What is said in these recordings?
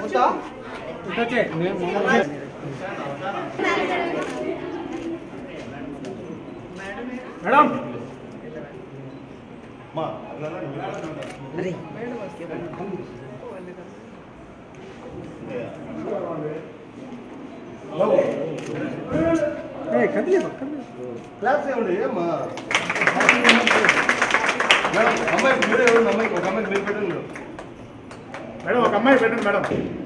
Madam class ఏమండి ఏమ్మా madam అమ్మాయి మీరే ఎవరు అమ్మాయి ఒక అమ్మాయి మీరు పెట్టండి మేడం మేడం ఒక అమ్మాయి పెట్టండి మేడం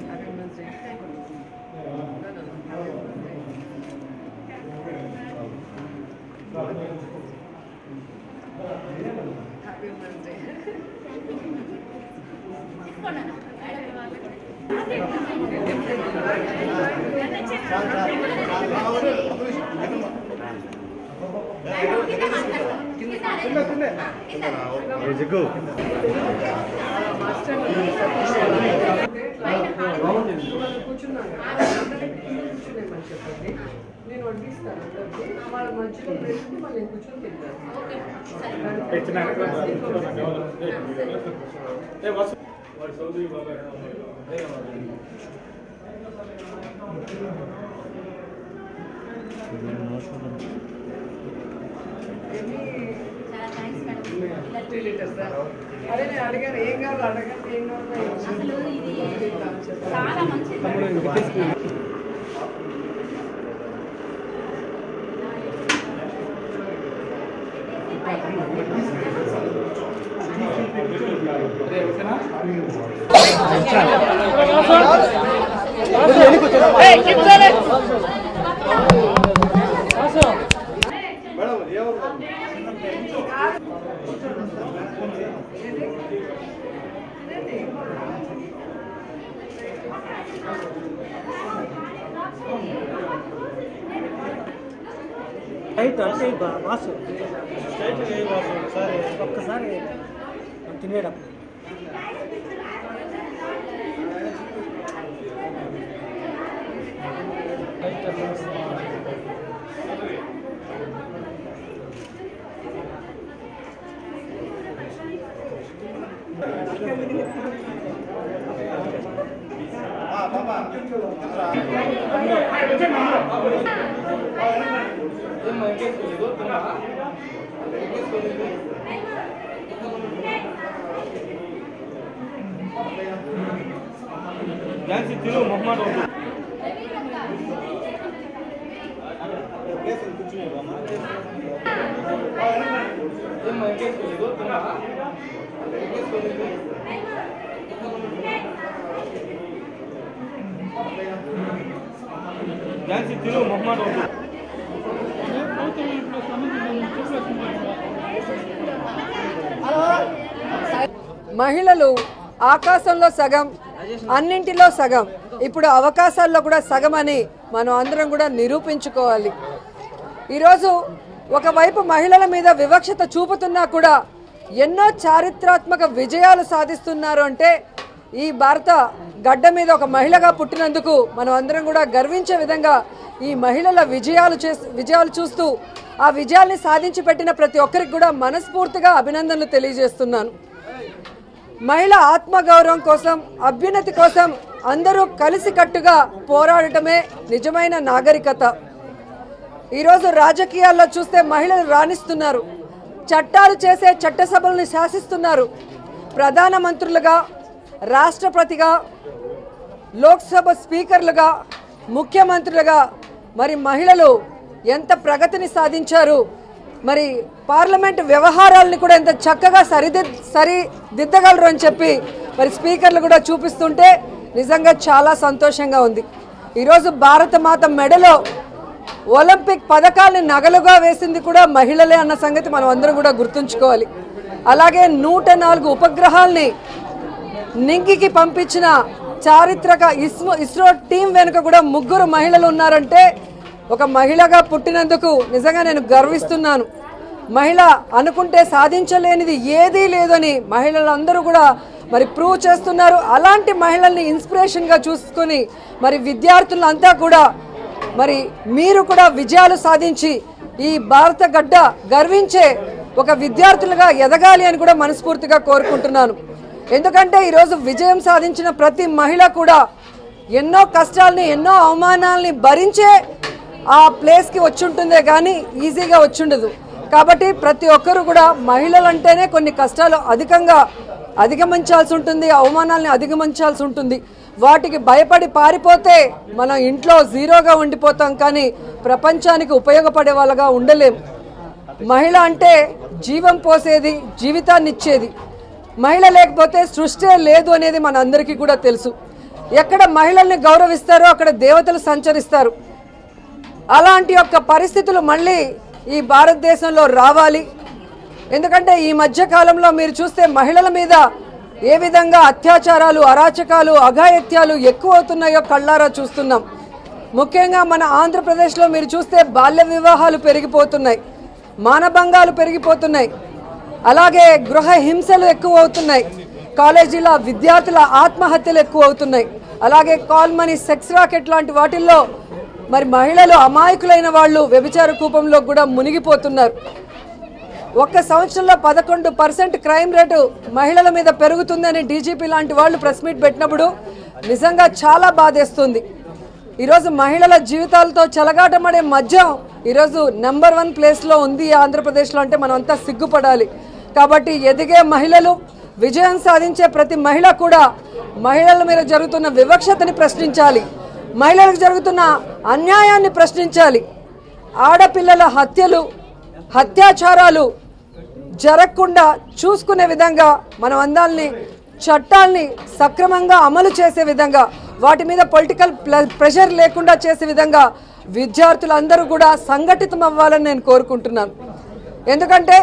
నేను వడ్డిస్తాను అందరికీ. వాళ్ళ మధ్యలో పెట్టి మళ్ళీ కూర్చొని తింటాను త్రీ లీటర్స్ అదే నేను అడిగాను ఏం కావాలి అడగండి ఏం కావాలి అసలు ఇది చాలా మంచిది మేడం ఎవరు రైట్ అంటే బా- వాసు స్ట్రైట్ వేయి వాసు ఒకసారి ఒక్కసారి తినేటప్పుడు రైట్ అంటే ఝాన్సీ తిరు మొహమాట ఉంది ఝాన్సీ తిరు మొహమాట ఉంది మహిళలు ఆకాశంలో సగం అన్నింటిలో సగం ఇప్పుడు అవకాశాల్లో కూడా సగం అని మనం అందరం కూడా నిరూపించుకోవాలి ఈరోజు ఒకవైపు మహిళల మీద వివక్షత చూపుతున్నా కూడా ఎన్నో చారిత్రాత్మక విజయాలు సాధిస్తున్నారు అంటే ఈ భారత గడ్డ మీద ఒక మహిళగా పుట్టినందుకు మనం అందరం కూడా గర్వించే విధంగా ఈ మహిళల విజయాలు చే విజయాలు చూస్తూ ఆ విజయాల్ని సాధించి పెట్టిన ప్రతి ఒక్కరికి కూడా మనస్ఫూర్తిగా అభినందనలు తెలియజేస్తున్నాను మహిళ ఆత్మగౌరవం కోసం అభ్యున్నతి కోసం అందరూ కలిసికట్టుగా పోరాడటమే నిజమైన నాగరికత ఈరోజు రాజకీయాల్లో చూస్తే మహిళలు రాణిస్తున్నారు చట్టాలు చేసే చట్టసభలను శాసిస్తున్నారు ప్రధానమంత్రులుగా రాష్ట్రపతిగా లోక్సభ స్పీకర్లుగా ముఖ్యమంత్రులుగా మరి మహిళలు ఎంత ప్రగతిని సాధించారు మరి పార్లమెంట్ వ్యవహారాలను కూడా ఎంత చక్కగా సరిది సరిదిద్దగలరు అని చెప్పి మరి స్పీకర్లు కూడా చూపిస్తుంటే నిజంగా చాలా సంతోషంగా ఉంది ఈరోజు భారత మాత మెడలో ఒలింపిక్ పథకాలను నగలుగా వేసింది కూడా మహిళలే అన్న సంగతి మనం అందరం కూడా గుర్తుంచుకోవాలి అలాగే నూట నాలుగు ఉపగ్రహాల్ని నింగికి పంపించిన చారిత్రక ఇస్రో ఇస్రో టీం వెనుక కూడా ముగ్గురు మహిళలు ఉన్నారంటే ఒక మహిళగా పుట్టినందుకు నిజంగా నేను గర్విస్తున్నాను మహిళ అనుకుంటే సాధించలేనిది ఏదీ లేదని మహిళలందరూ కూడా మరి ప్రూవ్ చేస్తున్నారు అలాంటి మహిళల్ని ఇన్స్పిరేషన్గా చూసుకొని మరి విద్యార్థులంతా కూడా మరి మీరు కూడా విజయాలు సాధించి ఈ భారత గడ్డ గర్వించే ఒక విద్యార్థులుగా ఎదగాలి అని కూడా మనస్ఫూర్తిగా కోరుకుంటున్నాను ఎందుకంటే ఈరోజు విజయం సాధించిన ప్రతి మహిళ కూడా ఎన్నో కష్టాలని ఎన్నో అవమానాలని భరించే ఆ ప్లేస్కి వచ్చి ఉంటుందే కానీ ఈజీగా వచ్చి ఉండదు కాబట్టి ప్రతి ఒక్కరు కూడా మహిళలు అంటేనే కొన్ని కష్టాలు అధికంగా అధిగమించాల్సి ఉంటుంది అవమానాలని అధిగమించాల్సి ఉంటుంది వాటికి భయపడి పారిపోతే మనం ఇంట్లో జీరోగా ఉండిపోతాం కానీ ప్రపంచానికి ఉపయోగపడే వాళ్ళగా ఉండలేం మహిళ అంటే జీవం పోసేది జీవితాన్ని ఇచ్చేది మహిళ లేకపోతే సృష్టి లేదు అనేది మన అందరికీ కూడా తెలుసు ఎక్కడ మహిళల్ని గౌరవిస్తారో అక్కడ దేవతలు సంచరిస్తారు అలాంటి యొక్క పరిస్థితులు మళ్ళీ ఈ భారతదేశంలో రావాలి ఎందుకంటే ఈ మధ్య కాలంలో మీరు చూస్తే మహిళల మీద ఏ విధంగా అత్యాచారాలు అరాచకాలు అఘాయిత్యాలు ఎక్కువ అవుతున్నాయో కళ్ళారా చూస్తున్నాం ముఖ్యంగా మన ఆంధ్రప్రదేశ్లో మీరు చూస్తే బాల్య వివాహాలు పెరిగిపోతున్నాయి మానభంగాలు పెరిగిపోతున్నాయి అలాగే గృహ హింసలు ఎక్కువ అవుతున్నాయి కాలేజీల విద్యార్థుల ఆత్మహత్యలు ఎక్కువ అవుతున్నాయి అలాగే కాల్ మనీ సెక్స్ రాకెట్ లాంటి వాటిల్లో మరి మహిళలు అమాయకులైన వాళ్ళు వ్యభిచార కూపంలో కూడా మునిగిపోతున్నారు ఒక్క సంవత్సరంలో పదకొండు పర్సెంట్ క్రైమ్ రేటు మహిళల మీద పెరుగుతుందని డీజీపీ లాంటి వాళ్ళు ప్రెస్ మీట్ పెట్టినప్పుడు నిజంగా చాలా బాధేస్తుంది ఈరోజు మహిళల జీవితాలతో చెలగాటమడే మద్యం ఈరోజు నెంబర్ వన్ ప్లేస్లో ఉంది ఆంధ్రప్రదేశ్లో అంటే మనం అంతా సిగ్గుపడాలి కాబట్టి ఎదిగే మహిళలు విజయం సాధించే ప్రతి మహిళ కూడా మహిళల మీద జరుగుతున్న వివక్షతని ప్రశ్నించాలి మహిళలకు జరుగుతున్న అన్యాయాన్ని ప్రశ్నించాలి ఆడపిల్లల హత్యలు అత్యాచారాలు జరగకుండా చూసుకునే విధంగా మనం అందాల్ని చట్టాల్ని సక్రమంగా అమలు చేసే విధంగా వాటి మీద పొలిటికల్ ప్రెషర్ లేకుండా చేసే విధంగా విద్యార్థులందరూ కూడా సంఘటితం అవ్వాలని నేను కోరుకుంటున్నాను ఎందుకంటే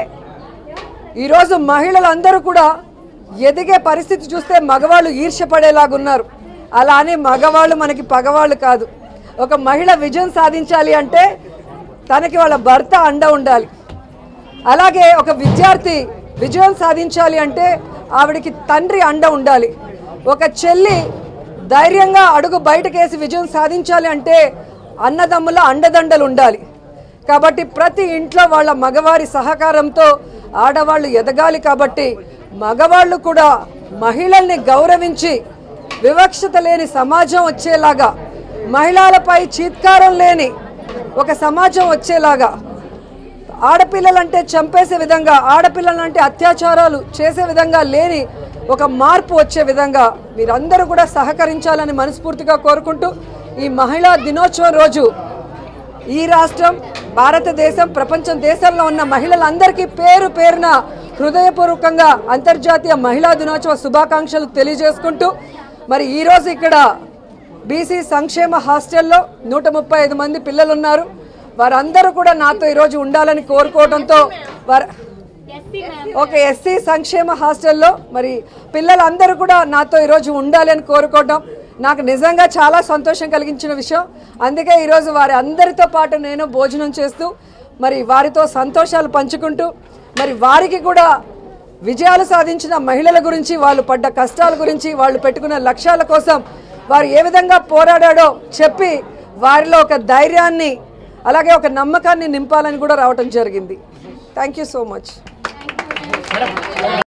ఈరోజు మహిళలందరూ కూడా ఎదిగే పరిస్థితి చూస్తే మగవాళ్ళు ఈర్ష్యపడేలాగున్నారు అలా అని మగవాళ్ళు మనకి పగవాళ్ళు కాదు ఒక మహిళ విజయం సాధించాలి అంటే తనకి వాళ్ళ భర్త అండ ఉండాలి అలాగే ఒక విద్యార్థి విజయం సాధించాలి అంటే ఆవిడకి తండ్రి అండ ఉండాలి ఒక చెల్లి ధైర్యంగా అడుగు బయటకేసి విజయం సాధించాలి అంటే అన్నదమ్ముల అండదండలు ఉండాలి కాబట్టి ప్రతి ఇంట్లో వాళ్ళ మగవారి సహకారంతో ఆడవాళ్ళు ఎదగాలి కాబట్టి మగవాళ్ళు కూడా మహిళల్ని గౌరవించి వివక్షత లేని సమాజం వచ్చేలాగా మహిళలపై చీత్కారం లేని ఒక సమాజం వచ్చేలాగా ఆడపిల్లలంటే చంపేసే విధంగా ఆడపిల్లలంటే అత్యాచారాలు చేసే విధంగా లేని ఒక మార్పు వచ్చే విధంగా మీరందరూ కూడా సహకరించాలని మనస్ఫూర్తిగా కోరుకుంటూ ఈ మహిళా దినోత్సవం రోజు ఈ రాష్ట్రం భారతదేశం ప్రపంచం దేశాల్లో ఉన్న మహిళలందరికీ పేరు పేరున హృదయపూర్వకంగా అంతర్జాతీయ మహిళా దినోత్సవ శుభాకాంక్షలు తెలియజేసుకుంటూ మరి ఈరోజు ఇక్కడ బీసీ సంక్షేమ హాస్టల్లో నూట ముప్పై ఐదు మంది పిల్లలు ఉన్నారు వారందరూ కూడా నాతో ఈరోజు ఉండాలని కోరుకోవడంతో వారు ఒక ఎస్సీ సంక్షేమ హాస్టల్లో మరి పిల్లలందరూ కూడా నాతో ఈరోజు ఉండాలి అని కోరుకోవడం నాకు నిజంగా చాలా సంతోషం కలిగించిన విషయం అందుకే ఈరోజు వారి అందరితో పాటు నేను భోజనం చేస్తూ మరి వారితో సంతోషాలు పంచుకుంటూ మరి వారికి కూడా విజయాలు సాధించిన మహిళల గురించి వాళ్ళు పడ్డ కష్టాల గురించి వాళ్ళు పెట్టుకున్న లక్ష్యాల కోసం వారు ఏ విధంగా పోరాడాడో చెప్పి వారిలో ఒక ధైర్యాన్ని అలాగే ఒక నమ్మకాన్ని నింపాలని కూడా రావటం జరిగింది థ్యాంక్ యూ సో మచ్